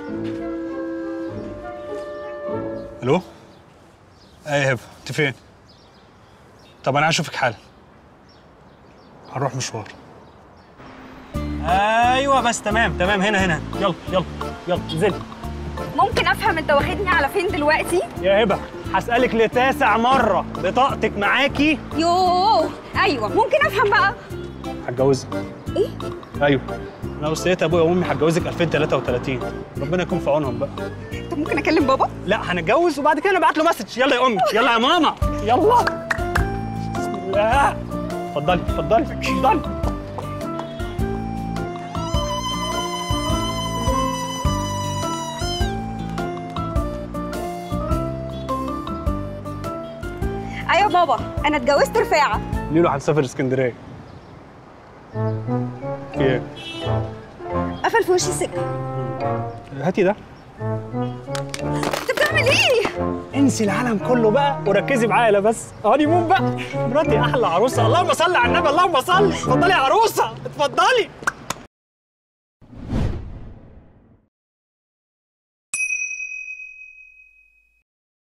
الو ايه يا هبه انت فين طب انا هشوفك حالا هنروح مشوار ايوه بس تمام تمام هنا هنا يلا يلا يلا انزلي ممكن افهم انت واخدني على فين دلوقتي يا هبه هسالك لتاسع مره بطاقتك معاكي يوه ايوه ممكن افهم بقى هتجوزك ايه ايوه انا وصيت ابويا وامي هتجوزك 2033 ربنا يكون في عونهم بقى طب ممكن اكلم بابا لا هنتجوز وبعد كده نبعت له مسج يلا يا امي يلا يا ماما يلا بسم الله اتفضلي اتفضلي اتفضلي ايوه بابا انا اتجوزت رفاعه ليلو هنسافر اسكندريه في ايه قفل في وشي السكه هاتي ده انت بتعمل ايه انسي العالم كله بقى وركزي معايا لا بس هاني مون بقى مراتي احلى عروسه اللهم صل على النبي اللهم صل اتفضلي يا عروسه اتفضلي